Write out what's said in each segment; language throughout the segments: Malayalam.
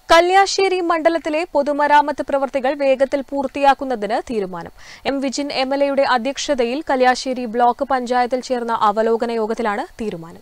കല്യാശ്ശേരി മണ്ഡലത്തിലെ പൊതുമരാമത്ത് പ്രവൃത്തികൾ വേഗത്തിൽ പൂർത്തിയാക്കുന്നതിന് തീരുമാനം എം വിജിൻ എം എൽ എയുടെ അധ്യക്ഷതയിൽ കല്യാശ്ശേരി ബ്ലോക്ക് പഞ്ചായത്തിൽ ചേർന്ന അവലോകന യോഗത്തിലാണ് തീരുമാനം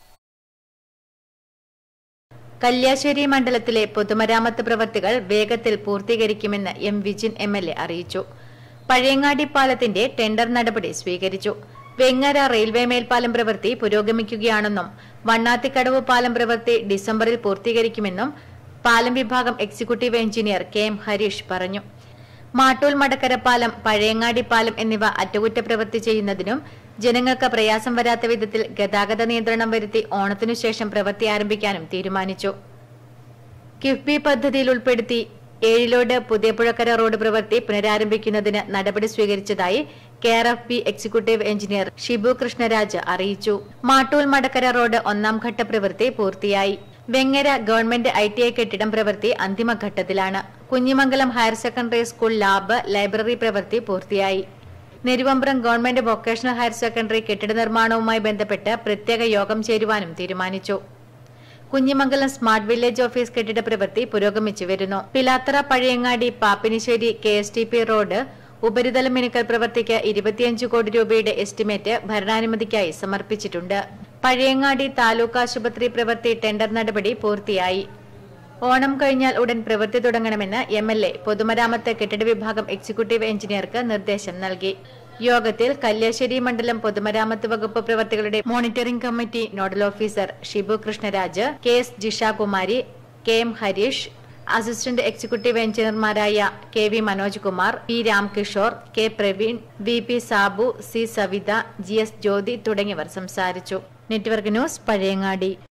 കല്യാശ്ശേരി മണ്ഡലത്തിലെ പൊതുമരാമത്ത് പ്രവൃത്തികൾ വേഗത്തിൽ പൂർത്തീകരിക്കുമെന്ന് M Vijin M L A അറിയിച്ചു പഴയങ്ങാടി പാലത്തിന്റെ ടെൻഡർ നടപടി സ്വീകരിച്ചു വെങ്ങര റെയിൽവേ മേൽപ്പാലം പ്രവൃത്തി പുരോഗമിക്കുകയാണെന്നും വണ്ണാത്തിക്കടവ് പാലം പ്രവൃത്തി ഡിസംബറിൽ പൂർത്തീകരിക്കുമെന്നും പാലം വിഭാഗം executive engineer K M Harish പറഞ്ഞു മാട്ടൂൽ മടക്കര പാലം പഴയങ്ങാടി പാലം എന്നിവ അറ്റകുറ്റപ്രവൃത്തി ചെയ്യുന്നതിനും ജനങ്ങൾക്ക് പ്രയാസം വരാത്ത വിധത്തിൽ ഗതാഗത നിയന്ത്രണം വരുത്തി ഓണത്തിനു ശേഷം പ്രവൃത്തി ആരംഭിക്കാനും തീരുമാനിച്ചു കിഫ്ബി പദ്ധതിയിൽ ഉൾപ്പെടുത്തി ഏഴിലോട് പുതിയപുഴക്കര റോഡ് പ്രവൃത്തി പുനരാരംഭിക്കുന്നതിന് നടപടി സ്വീകരിച്ചതായി K R F B executive engineer Shibu Krishnaraj അറിയിച്ചു മാട്ടൂൽ മടക്കര റോഡ് ഒന്നാം ഘട്ട പ്രവൃത്തി പൂർത്തിയായി Vengara government I T I കെട്ടിടം പ്രവൃത്തി അന്തിമഘട്ടത്തിലാണ് Kunhimangalam higher secondary school lab library പ്രവൃത്തി പൂർത്തിയായി Neruvambram government vocational higher secondary കെട്ടിട നിർമ്മാണവുമായി ബന്ധപ്പെട്ട് പ്രത്യേക യോഗം ചേരുവാനും തീരുമാനിച്ചു കുഞ്ഞിമംഗലം സ്മാർട്ട് വില്ലേജ് ഓഫീസ് കെട്ടിട പ്രവൃത്തി പുരോഗമിച്ചു വരുന്നു Pilathara Pazhayangadi Pappinisseri K S T P road ഉപരിതല മിനുക്കൽ പ്രവൃത്തിക്ക് ഇരുപത്തിയഞ്ച് കോടി രൂപയുടെ എസ്റ്റിമേറ്റ് ഭരണാനുമതിക്കായി സമർപ്പിച്ചിട്ടുണ്ട് പഴയങ്ങാടി താലൂക്ക് ആശുപത്രി പ്രവൃത്തി ടെൻഡർ നടപടി പൂർത്തിയായി ഓണം കഴിഞ്ഞാൽ ഉടൻ പ്രവൃത്തി തുടങ്ങണമെന്ന് എം എൽ എ പൊതുമരാമത്ത് കെട്ടിട വിഭാഗം എക്സിക്യൂട്ടീവ് എഞ്ചിനീയർക്ക് നിർദ്ദേശം നൽകി യോഗത്തിൽ കല്യാശ്ശേരി മണ്ഡലം പൊതുമരാമത്ത് വകുപ്പ് പ്രവർത്തികളുടെ monitoring committee nodal officer Shibu Krishnaraj K S Jishakumari K M Harish assistant executive എഞ്ചിനീയർമാരായ K V Manoj Kumar P Ramkishore K Praveen V P Sabu C Savitha G S Jyothi തുടങ്ങിയവർ സംസാരിച്ചു നെറ്റ്വർക്ക് ന്യൂസ് പഴയങ്ങാടി